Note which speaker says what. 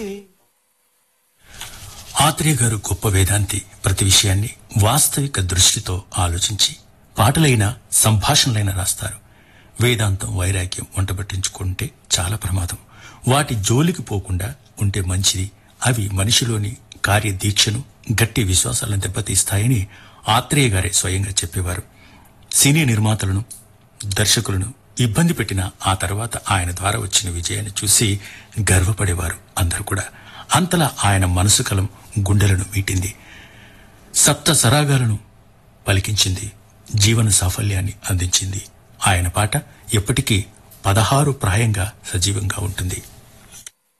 Speaker 1: ఆత్రేయ గారు గొప్ప వేదాంతి ప్రతి విషయాన్ని వాస్తవిక దృష్టితో ఆలోచించి పాటలైన సంభాషణలైన రాస్తారు వేదాంతం వైరాగ్యం వంటబట్టించుకుంటే చాలా ప్రమాదం వాటి జోలికి పోకుండా ఉంటే మంచిది అవి మనిషిలోని కార్యదీక్షను గట్టి విశ్వాసాలను దెబ్బతీస్తాయని ఆత్రేయ గారే స్వయంగా చెప్పేవారు సినీ నిర్మాతలను దర్శకులను ఇబ్బంది పెట్టిన ఆ తర్వాత ఆయన ద్వారా వచ్చిన విజయాన్ని చూసి గర్వపడేవారు అందరూ కూడా అంతలా ఆయన మనసు కలం గుండెలను మీటింది సప్త సరాగాలను పలికించింది జీవన సాఫల్యాన్ని అందించింది ఆయన పాట ఎప్పటికీ పదహారు ప్రాయంగా సజీవంగా ఉంటుంది